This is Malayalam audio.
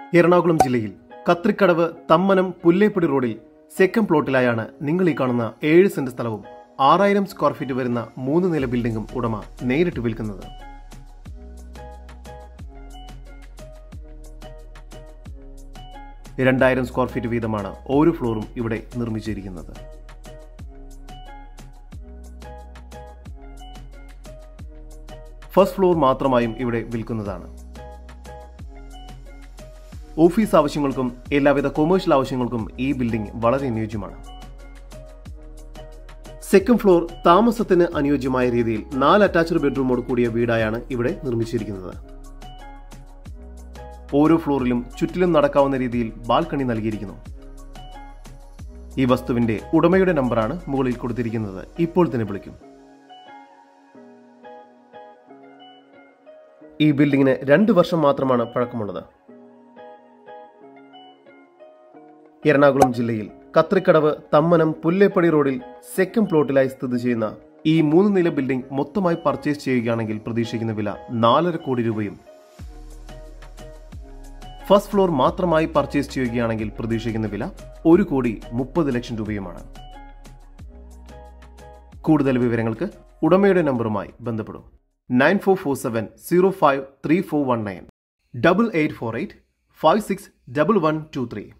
എറണാകുളം ജില്ലയിൽ കത്രിക്കടവ് തമ്മനം പുല്ലേപ്പടി റോഡിൽ സെക്കൻഡ് പ്ലോട്ടിലായാണ് നിങ്ങൾ ഈ കാണുന്ന ഏഴ് സെന്റ് സ്ഥലവും ആറായിരം സ്ക്വയർ ഫീറ്റ് വരുന്ന മൂന്ന് നില ബിൽഡിംഗും ഉടമ നേരിട്ട് വിൽക്കുന്നത് രണ്ടായിരം സ്ക്വയർ ഫീറ്റ് വീതമാണ് ഓരോ ഫ്ലോറും ഇവിടെ നിർമ്മിച്ചിരിക്കുന്നത് ഫസ്റ്റ് ഫ്ലോർ മാത്രമായും ഇവിടെ വിൽക്കുന്നതാണ് ഓഫീസ് ആവശ്യങ്ങൾക്കും എല്ലാവിധ കൊമേഴ്ഷ്യൽ ആവശ്യങ്ങൾക്കും ഈ ബിൽഡിംഗ് വളരെ അനുയോജ്യമാണ് സെക്കൻഡ് ഫ്ലോർ താമസത്തിന് അനുയോജ്യമായ രീതിയിൽ നാല് അറ്റാച്ച്ഡ് ബെഡ്റൂമോട് കൂടിയ വീടായാണ് ഇവിടെ നിർമ്മിച്ചിരിക്കുന്നത് ഓരോ ഫ്ലോറിലും ചുറ്റിലും നടക്കാവുന്ന രീതിയിൽ ബാൽക്കണി നൽകിയിരിക്കുന്നു ഈ വസ്തുവിന്റെ ഉടമയുടെ നമ്പറാണ് മുകളിൽ കൊടുത്തിരിക്കുന്നത് ഇപ്പോൾ തന്നെ വിളിക്കും ഈ ബിൽഡിങ്ങിന് രണ്ട് വർഷം മാത്രമാണ് പഴക്കമുള്ളത് എറണാകുളം ജില്ലയിൽ കത്രിക്കടവ് തമ്മനം പുല്ലേപ്പടി റോഡിൽ സെക്കൻഡ് പ്ലോട്ടിലായി സ്ഥിതി ചെയ്യുന്ന ഈ മൂന്ന് നില ബിൽഡിംഗ് മൊത്തമായി പർച്ചേസ് ചെയ്യുകയാണെങ്കിൽ പ്രതീക്ഷിക്കുന്ന വില നാലര കോടി രൂപയും ഫസ്റ്റ് ഫ്ലോർ മാത്രമായി പർച്ചേസ് ചെയ്യുകയാണെങ്കിൽ പ്രതീക്ഷിക്കുന്ന വില ഒരു കോടി മുപ്പത് ലക്ഷം രൂപയുമാണ് കൂടുതൽ വിവരങ്ങൾക്ക് ഉടമയുടെ നമ്പറുമായി ബന്ധപ്പെടും nine four four seven zero five three four one nine double eight four eight five six double one two three